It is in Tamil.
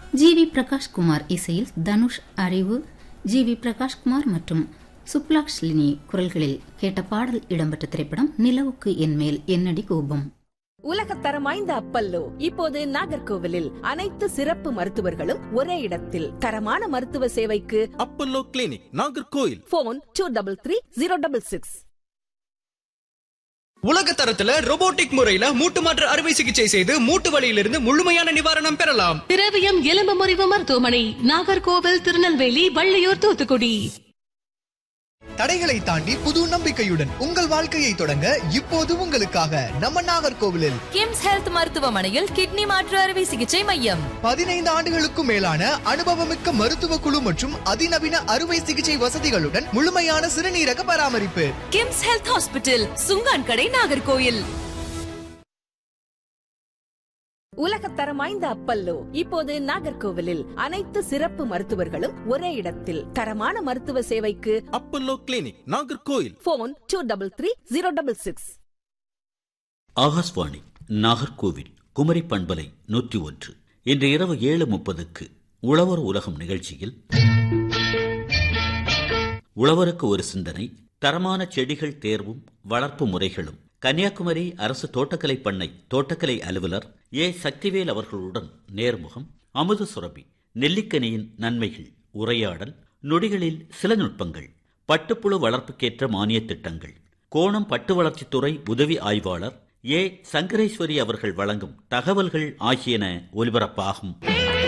ஜி வி பிரகாஷ்குமார் இசையில் தனுஷ் அறிவு ஜி வி பிரகாஷ்குமார் மற்றும் சுப்லாக்ஷ்லினி குரல்களில் கேட்ட பாடல் இடம்பெற்ற திரைப்படம் நிலவுக்கு என் மேல் என்னடி கோபம் உலகத்தரம் வாய்ந்த அப்பல்லோ இப்போது நாகர்கோவிலில் அனைத்து சிறப்பு மருத்துவர்களும் ஒரே இடத்தில் தரமான மருத்துவ சேவைக்கு Apollo clinic Nagercoil phone two double three zero double six உலக தரத்துல robotic முறையில மூட்டு மாற்று அறுவை சிகிச்சை செய்து மூட்டு வலியிலிருந்து முழுமையான நிவாரணம் பெறலாம் திரவியம் எலும்பு முறிவு மருத்துவமனை நாகர்கோவில் திருநெல்வேலி வள்ளியூர் தூத்துக்குடி தடைகளை தாண்டி புது நம்பிக்கையுடன் உங்கள் வாழ்க்கையை தொடங்க இப்போது உங்களுக்காக நம்ம நாகர்கோவிலில் கிம்ஸ் ஹெல்த் மருத்துவமனையில் கிட்னி மாற்று அறுவை சிகிச்சை மையம் பதினைந்து ஆண்டுகளுக்கும் மேலான அனுபவமிக்க மருத்துவ குழு மற்றும் அதிநவீன அறுவை சிகிச்சை வசதிகளுடன் முழுமையான சிறுநீரக பராமரிப்பு கிம்ஸ் ஹெல்த் ஹாஸ்பிட்டல் சுங்கான் கடை நாகர்கோயில் உலகத்தரம் வாய்ந்த அப்பல்லோ இப்போது நாகர்கோவிலில் அனைத்து சிறப்பு மருத்துவர்களும் ஒரே இடத்தில் தரமான மருத்துவ சேவைக்கு Apollo clinic Nagercoil phone two double three zero double six Akashvani Nagercoil Kumari பண்பலை நூற்றி ஒன்று இன்று இரவு ஏழு முப்பதுக்கு உழவர் உலகம் நிகழ்ச்சியில் உழவருக்கு ஒரு சிந்தனை தரமான செடிகள் தேர்வும் வளர்ப்பு முறைகளும் கன்னியாகுமரி அரசு தோட்டக்கலை பண்ணை தோட்டக்கலை அலுவலர் ஏ சக்திவேல் அவர்களுடன் நேர்முகம் அமுது சுரபி நெல்லிக்கனியின் நன்மைகள் உரையாடல் நொடிகளில் சில நுட்பங்கள் பட்டுப்புழு வளர்ப்புக்கேற்ற மானிய திட்டங்கள் கோணம் பட்டு வளர்ச்சித்துறை உதவி ஆய்வாளர் ஏ சங்கரேஸ்வரி அவர்கள் வழங்கும் தகவல்கள் ஆகியன ஒலிபரப்பாகும்